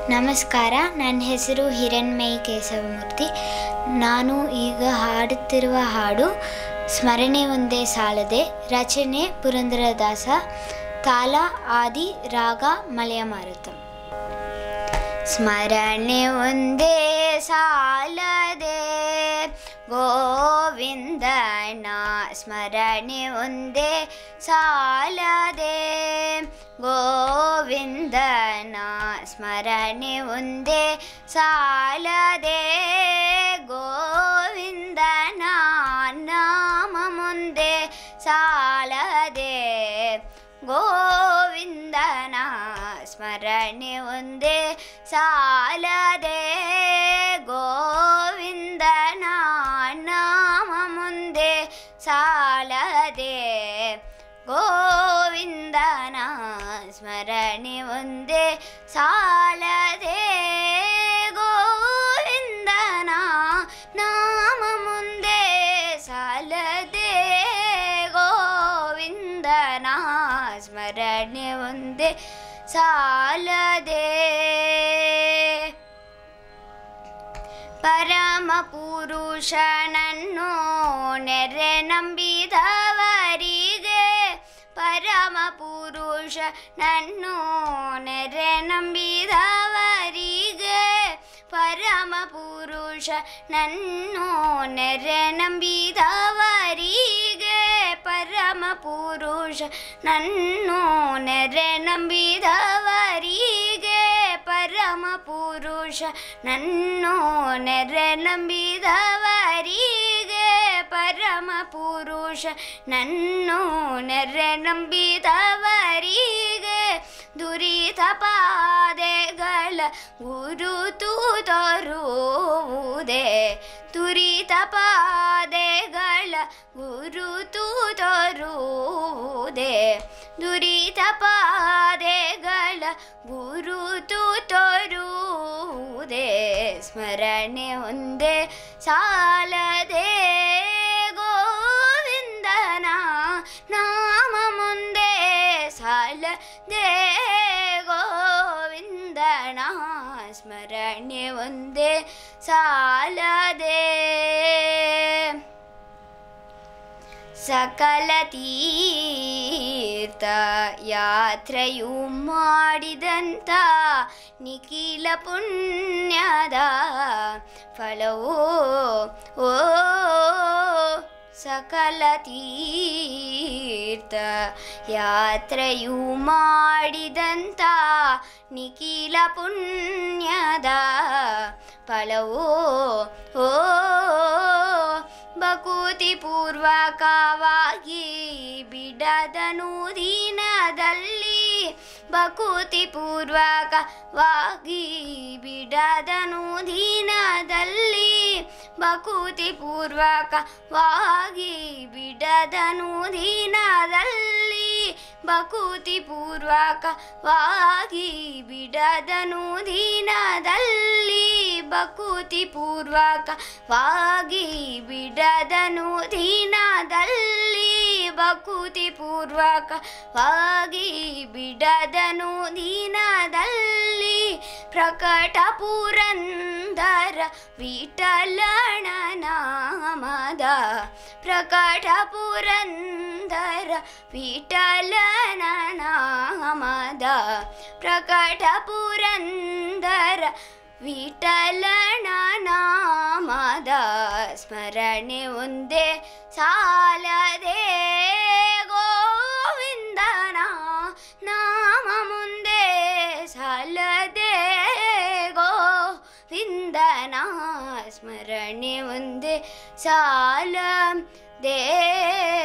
ನಮಸ್ಕಾರ ನನ್ನ ಹೆಸರು ಹಿರಣ್ಮಯಿ ಕೇಶವಮೂರ್ತಿ ನಾನು ಈಗ ಹಾಡುತ್ತಿರುವ ಹಾಡು ಸ್ಮರಣೆ ಒಂದೇ ಸಾಲದೆ ರಚನೆ ಪುರಂದರದಾಸ ತಾಲ ಆದಿ ರಾಗ ಮಲೆಯ ಮಾರುತಂ ಸ್ಮರಣೆ ಒಂದೇ ಸಾಲದೆ ಗೋವಿಂದನ ಸ್ಮರಣೆ ಒಂದೇ ಸಾಲದೆ ಗೋವಿಂದನ ಸ್ಮರಣೆ ಒಂದೇ ಸಾಲದೆ ಗೋವಿಂದನ ನಾಮ ಮುಂದೆ ಸಾಲದೆ ಗೋವಿಂದನ ಸ್ಮರಣೆ ಒಂದೇ ಸಾಲದೆ ಗೋವಿಂದನ ನಾಮ ಮುಂದೆ ಸಾಲದೆ ಗೋವಿಂದನ ಸ್ಮರಣೆ ಒಂದೇ ಸಾಲದೆ ಗೋವಿಂದನ ನಾಮ ಮುಂದೆ ಸಾಲದೆ ಗೋವಿಂದನ ಸ್ಮರಣೆ ಒಂದೇ ಸಾಲದೆ ಪರಮ ಪುರುಷನನ್ನು ನೆರೆ ನಂಬಿದವರಿಗೆ ಪರಮ ಪುರುಷನನ್ನು ನೆರೆ ನಂಬಿದವರಿಗೆ ಪರಮ ಪುರುಷನನ್ನು ನೆರೆ ನಂಬಿದವರಿಗೆ ಪರಮ ಪುರುಷ ನನ್ನು ನೆರೆ ನಂಬಿದವರಿಗೆ ಪರಮ ಪುರುಷ ನನ್ನು ನೆರೆ ನಂಬಿದವರಿಗೆ ಪರಮ ಪುರುಷ ನನ್ನು ನೆರೆ ನಂಬಿದವರಿಗೆ ದುರಿತ ಪಾದೆಗಳ ಗುರುತು ತೋರುವುದೇ ದುರಿತ ಪಾದೆಗಳ ಗುರುತು ತೋರುವುದೇ ದುರಿತ ಪಾದೆಗಳ ಗುರುತು ತೋರುವುದೇ ಸ್ಮರಣೆ ಒಂದೇ ಸಾಲದೆ ಗೋವಿಂದನ ನಾಮ ಮುಂದೆ ಸಾಲದೆ ಗೋವಿಂದನ ಸ್ಮರಣೆ ಒಂದೇ ಸಾಲದೆ ಸಕಲ ತೀರ್ಥ ಯಾತ್ರೆಯು ಮಾಡಿದಂಥ ನಿಖಿಲ ಪುಣ್ಯದ ಫಲವೋ ಓ ಸಕಲ ತೀರ್ಥ ಯಾತ್ರೆಯು ಮಾಡಿದಂಥ ನಿಖಿಲ ಪುಣ್ಯದ ಫಲವೋ ಓ ಬಕೂತಿ ಪೂರ್ವಕವಾಗಿ ಬಿಡದನು ದಿನದಲ್ಲಿ ಬಕೂತಿ ಪೂರ್ವಕವಾಗಿ ಬಿಡದನು ದಿನದಲ್ಲಿ ಬಕೂತಿ ಪೂರ್ವಕವಾಗಿ ಬಿಡದನು ದಿನದಲ್ಲಿ ಬಕೂತಿ ಪೂರ್ವಕವಾಗಿ ಬಿಡದನು ದಿನದಲ್ಲಿ ಬಕೂತಿ ಪೂರ್ವಕವಾಗಿ ಬಿಡದನು ದಿನದಲ್ಲಿ ಬಕೂತಿ ಪೂರ್ವಕವಾಗಿ ಬಿಡದನು ದಿನದಲ್ಲಿ ಪ್ರಕಟ ಪುರಂದರ ವಿಠಲನ ನಾಮದ ಪ್ರಕಟ ಪುರಂದರ ವಿಠಲನ ನಾಮದ ಪ್ರಕಟ ಪುರಂದರ ವಿಠಲನ ನಾಮದ ಸ್ಮರಣೆ ಒಂದೇ ಸಾಲದೆ ಗೋವಿಂದನ ನಾಮ ಮುಂದೆ ಸಾಲದೆ ಗೋವಿಂದನ ಸ್ಮರಣೆ ಒಂದೇ ಸಾಲದೆ